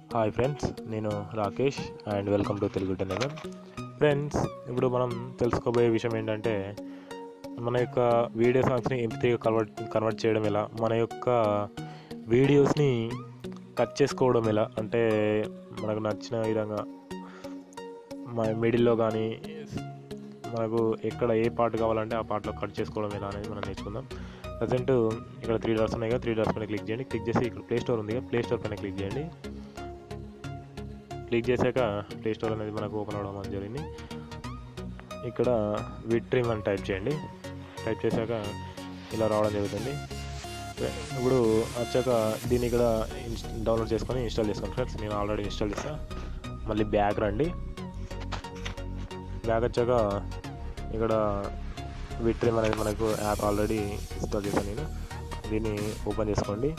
hi friends నేను Rakesh and welcome to Telugu ten friends ఇప్పుడు మనం తెలుసుకోబోయే విషయం ఏంటంటే మన యొక్క వీడియో సాంగ్స్ని ఎంపీగా కన్వర్ట్ కన్వర్ట్ చేయడం ఎలా మన యొక్క వీడియోస్ని కట్ చేసుకోవడం ఎలా అంటే మనకు నచ్చిన విధంగా మన మిడిల్లో కానీ మనకు ఎక్కడ ఏ పాట కావాలంటే ఆ పాటలో కట్ చేసుకోవడం ఎలా అనేది మనం నేర్చుకుందాం ప్రజెంట్ ఇక్కడ త్రీ డాట్స్ ఉన్నాయి కదా త్రీ డాట్స్ పైన క్లిక్ చేయండి క్లిక్ చేసి ఇక్కడ ప్లే స్టోర్ ఉంది కదా ప్లే స్టోర్ పైన క్లిక్ చేయండి క్లిక్ చేశాక ప్లే స్టోర్ అనేది మనకు ఓపెన్ అవ్వడం అనేది జరిగింది ఇక్కడ విట్రిమ్ అని టైప్ చేయండి టైప్ చేశాక ఇలా రావడం జరుగుతుంది ఇప్పుడు వచ్చాక దీన్ని ఇక్కడ ఇన్స్ డౌన్లోడ్ చేసుకొని ఇన్స్టాల్ చేసుకోండి ఫ్రెండ్స్ నేను ఆల్రెడీ ఇన్స్టాల్ చేస్తా మళ్ళీ బ్యాక్ రండి బ్యాక్ వచ్చాక ఇక్కడ విట్రిమ్ అనేది మనకు యాప్ ఆల్రెడీ ఇన్స్టాల్ చేశాను నేను దీన్ని ఓపెన్ చేసుకోండి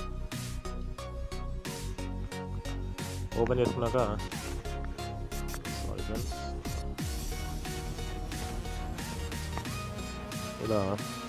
ఓపెన్ చేసుకున్నాక సారీ ఫ్రెండ్స్ ఇలా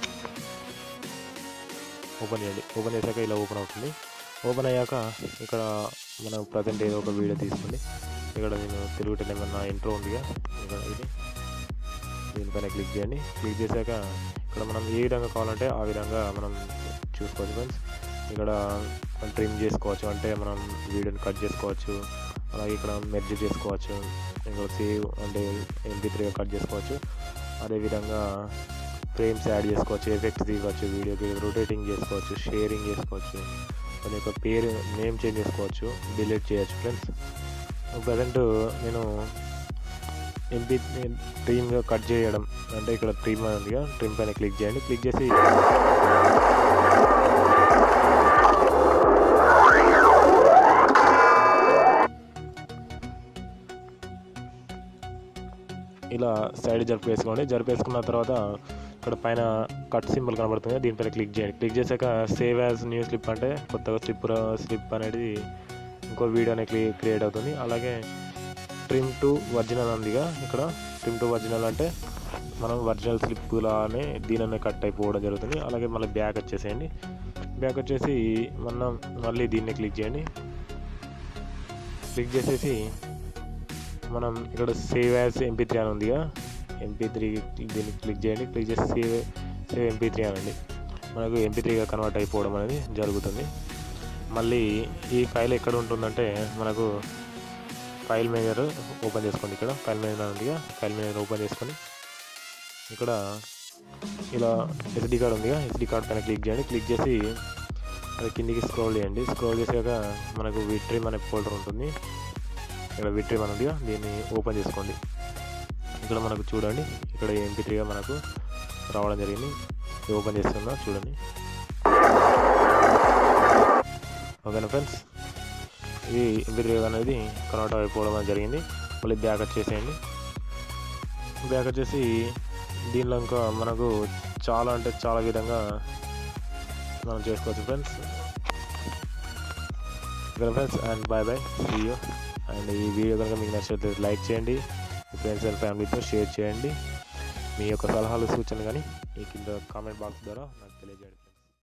ఓపెన్ చేయండి ఓపెన్ చేశాక ఇలా ఓపెన్ అవుతుంది ఓపెన్ అయ్యాక ఇక్కడ మనం ప్రజెంట్ ఏదో ఒక వీడియో తీసుకోండి ఇక్కడ నేను తెలుగు టెలిమన్న ఇంట్రో ఉందిగా ఇక్కడ ఇది దీనిపైన క్లిక్ చేయండి క్లిక్ చేశాక ఇక్కడ మనం ఏ విధంగా కావాలంటే ఆ విధంగా మనం చూసుకోవచ్చు ఫ్రెండ్స్ ఇక్కడ ట్రిమ్ చేసుకోవచ్చు అంటే మనం వీడియోని కట్ చేసుకోవచ్చు అలాగే ఇక్కడ మెర్జ్ చేసుకోవచ్చు ఇక్కడ సేవ్ అంటే ఎంపీ త్రీగా కట్ చేసుకోవచ్చు అదేవిధంగా ఫ్రేమ్స్ యాడ్ చేసుకోవచ్చు ఎఫెక్ట్స్ ఇవ్వచ్చు వీడియోకి రొటేటింగ్ చేసుకోవచ్చు షేరింగ్ చేసుకోవచ్చు దాని యొక్క పేరు నేమ్ చేంజ్ చేసుకోవచ్చు డిలీట్ చేయొచ్చు ఫ్రెండ్స్ ప్రజెంట్ నేను ఎంపీ ట్రీమ్గా కట్ చేయడం అంటే ఇక్కడ ట్రిమ్ ఉందిగా ట్రిమ్ పైన క్లిక్ చేయండి క్లిక్ చేసి ఇలా సైడ్ జరిపేసుకోండి జరిపేసుకున్న తర్వాత ఇక్కడ పైన కట్ సింబల్ కనబడుతుంది దీనిపైన క్లిక్ చేయండి క్లిక్ చేశాక సేవ్ యాజ్ న్యూ స్లిప్ అంటే కొత్తగా స్లిప్ స్లిప్ అనేది ఇంకో వీడియో అనేది క్రియేట్ అవుతుంది అలాగే ట్రిమ్ టు ఒరిజినల్ ఉందిగా ఇక్కడ ట్రిమ్ టు ఒరిజినల్ అంటే మనం ఒరిజినల్ స్లిప్ లానే దీనినే కట్ అయిపోవడం జరుగుతుంది అలాగే మళ్ళీ బ్యాక్ వచ్చేసేయండి బ్యాక్ వచ్చేసి మనం మళ్ళీ దీన్ని క్లిక్ చేయండి క్లిక్ చేసేసి మనం ఇక్కడ సేవ్ యాజ్ ఎంపీ త్రీ అని ఉందిగా ఎంపీ త్రీ దీన్ని క్లిక్ చేయండి క్లిక్ చేసి సేవ్ సేవ్ ఎంపీ త్రీ అనండి మనకు ఎంపీ త్రీగా కన్వర్ట్ అయిపోవడం అనేది జరుగుతుంది మళ్ళీ ఈ ఫైల్ ఎక్కడ ఉంటుందంటే మనకు ఫైల్ మేనేజర్ ఓపెన్ చేసుకోండి ఇక్కడ ఫైల్ మేనేజర్ ఉందిగా ఫైల్ మేనేజర్ ఓపెన్ చేసుకొని ఇక్కడ ఇలా ఎస్డి కార్డ్ ఉందిగా ఎస్డి కార్డ్ పైన క్లిక్ చేయండి క్లిక్ చేసి అది కిందికి స్క్రోల్ చేయండి స్క్రోల్ చేసాక మనకు విట్రిమ్ అనే ఫోల్డర్ ఉంటుంది ఇక్కడ విట్రిమ్ అని ఉందిగా దీన్ని ఓపెన్ చేసుకోండి ఇక్కడ మనకు చూడండి ఇక్కడ ఎంపీ త్రీగా మనకు రావడం జరిగింది ఇది ఓపెన్ చేస్తున్నా చూడండి ఓకేనా ఫ్రెండ్స్ ఇది ఎంపీ త్రీ అనేది కన్వర్ట్ అయిపోవడం అనేది జరిగింది మళ్ళీ బ్యాక్ వచ్చేసేయండి బ్యాక్ వచ్చేసి దీనిలో ఇంకా మనకు చాలా అంటే చాలా విధంగా మనం చేసుకోవచ్చు friends okay friends and bye bye see you and ఈ వీడియో కనుక మీకు నచ్చినట్లయితే లైక్ చేయండి మీ ఫ్రెండ్స్ అండ్ ఫ్యామిలీతో షేర్ చేయండి మీ యొక్క సలహాలు సూచనలు కానీ ఈ కింద కామెంట్ బాక్స్ ద్వారా నాకు తెలియజేయండి